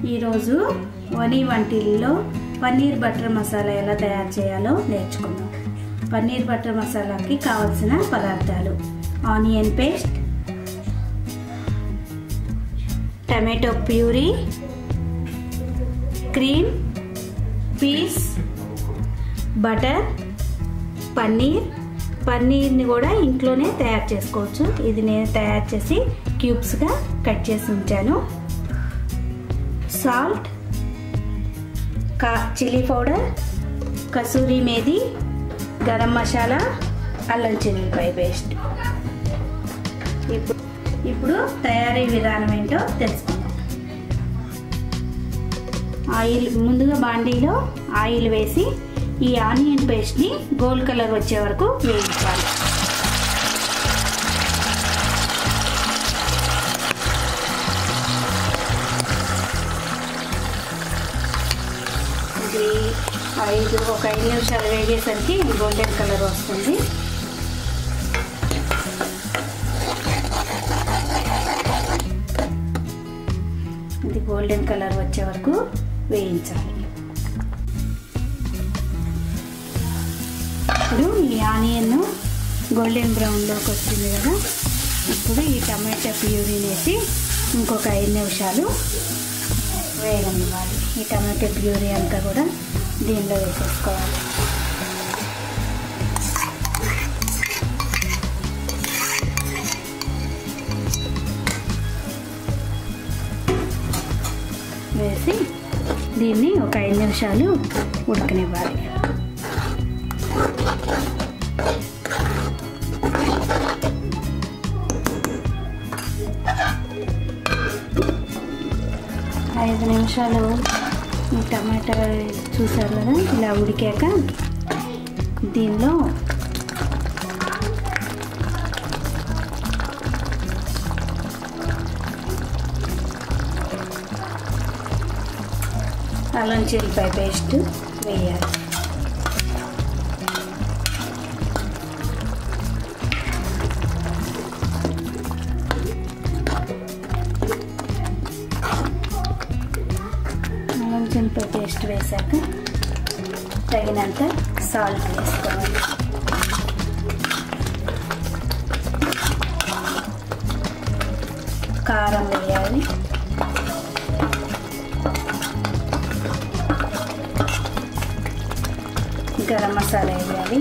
ఈరోజు వని వంటిల్లో పన్నీర్ బటర్ మసాలా ఎలా తయారు చేయాలో నేర్చుకుందాం పన్నీర్ బటర్ మసాలాకి కావలసిన పదార్థాలు onion paste tomato puree cream peas butter paneer పన్నీర్ని కూడా ఇంట్లోనే తయారు చేసుకోవచ్చు ఇది నేను తయారు చేసి క్యూబ్స్గా కట్ చేసి ఉంచాను సాల్ట్ కా చిల్లీ పౌడర్ కసూరి మేది గరం మసాలా అల్లం చిల్లిపాయ పేస్ట్ ఇప్పుడు ఇప్పుడు తయారీ విధానం ఏంటో తెలుసుకుందాం ఆయిల్ ముందుగా బాండీలో ఆయిల్ వేసి ఈ ఆనియన్ పేస్ట్ని గోల్డ్ కలర్ వచ్చే వరకు వేయించాలి ఇది ఐదు ఒక ఐదు నిమిషాలు వేగేసరికి గోల్డెన్ కలర్ వస్తుంది ఇది గోల్డెన్ కలర్ వచ్చే వరకు వేయించాలి ఇప్పుడు ఈ ఆనియన్ గోల్డెన్ బ్రౌన్లోకి వచ్చింది కదా ఇప్పుడు ఈ టమాటా ప్యూరీని వేసి ఇంకొక ఐదు నిమిషాలు వేగనివ్వాలి ఈ టమాటా ప్యూరీ అంతా కూడా దీనిలో వేసేసుకోవాలి వేసి దీన్ని ఒక ఐదు నిమిషాలు ఉడకనివ్వాలి ఐదు నిమిషాలు ఈ టమాటా చూసారు కదా ఇలా ఉడికాక దీనిలో అల్లం చిల్లిపాయ పేస్ట్ వేయాలి అల్లం చిల్లిపాయ పేస్ట్ వేసాక తగినంత సాల్ట్ వేసుకోవాలి కారం వేయాలి గరం మసాలా వేయాలి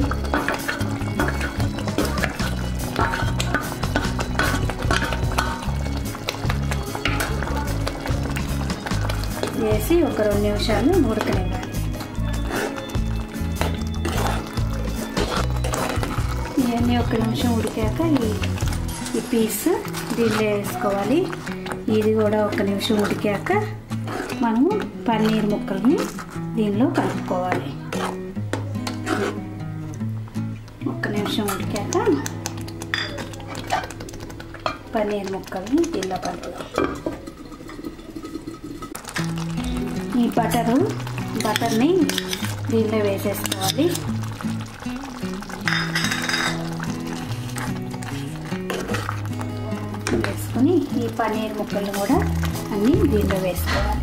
వేసి ఒక రెండు నిమిషాలు ఉడకనివ్వాలి ఇవన్నీ ఒక నిమిషం ఉడికాక ఈ ఈ పీస్ దీనిలో వేసుకోవాలి ఇది కూడా ఒక నిమిషం ఉడికాక మనము పన్నీర్ ముక్కల్ని దీనిలో కలుపుకోవాలి ఒక్క నిమిషం ఉడికాక పన్నీర్ ముక్కల్ని దీనిలో కలుపుదాం ఈ బటరు బటర్ని దీనిలో వేసేసుకోవాలి వేసుకొని ఈ పన్నీర్ ముక్కలు కూడా అన్నీ దీనిలో వేసుకోవాలి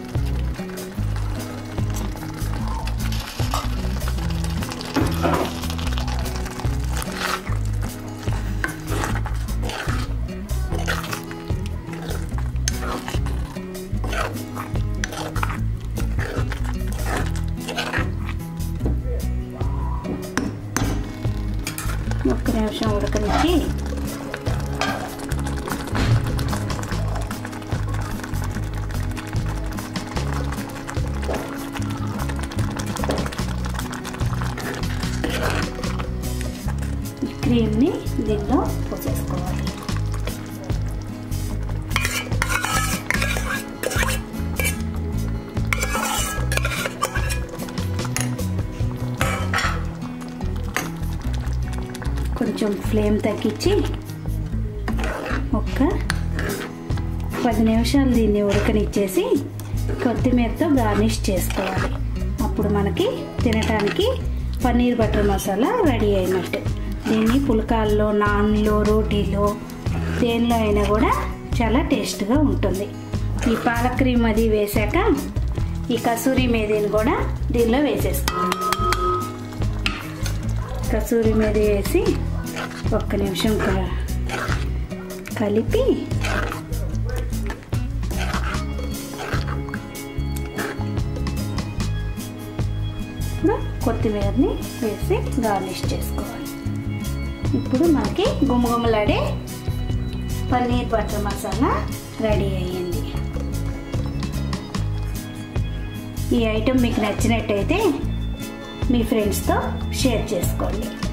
ఒక్క నిమిషం ఉడకనిచ్చి క్రీమ్ని దీనిలో పోసేసుకోవాలి కొంచెం ఫ్లేమ్ తగ్గించి ఒక్క పది నిమిషాలు దీన్ని ఉడకనిచ్చేసి కొత్తిమీరతో గార్నిష్ చేసుకోవాలి అప్పుడు మనకి తినటానికి పన్నీర్ బటర్ మసాలా రెడీ అయినట్టు దీన్ని పుల్కాల్లో నాన్లో రోటీలో దేనిలో అయినా కూడా చాలా టేస్ట్గా ఉంటుంది ఈ పాల క్రీమ్ అది వేసాక ఈ కసూరి మేదీని కూడా దీనిలో వేసేసుకోవాలి కసూరి మేది వేసి ఒక్క నిమిషం క- కలిపి ఇప్పుడు కొత్తిమీరని వేసి గార్నిష్ చేసుకోవాలి ఇప్పుడు మనకి గుమగుమలాడే పన్నీర్ బటర్ మసాలా రెడీ అయ్యింది ఈ ఐటెం మీకు నచ్చినట్టయితే మీ ఫ్రెండ్స్తో షేర్ చేసుకోండి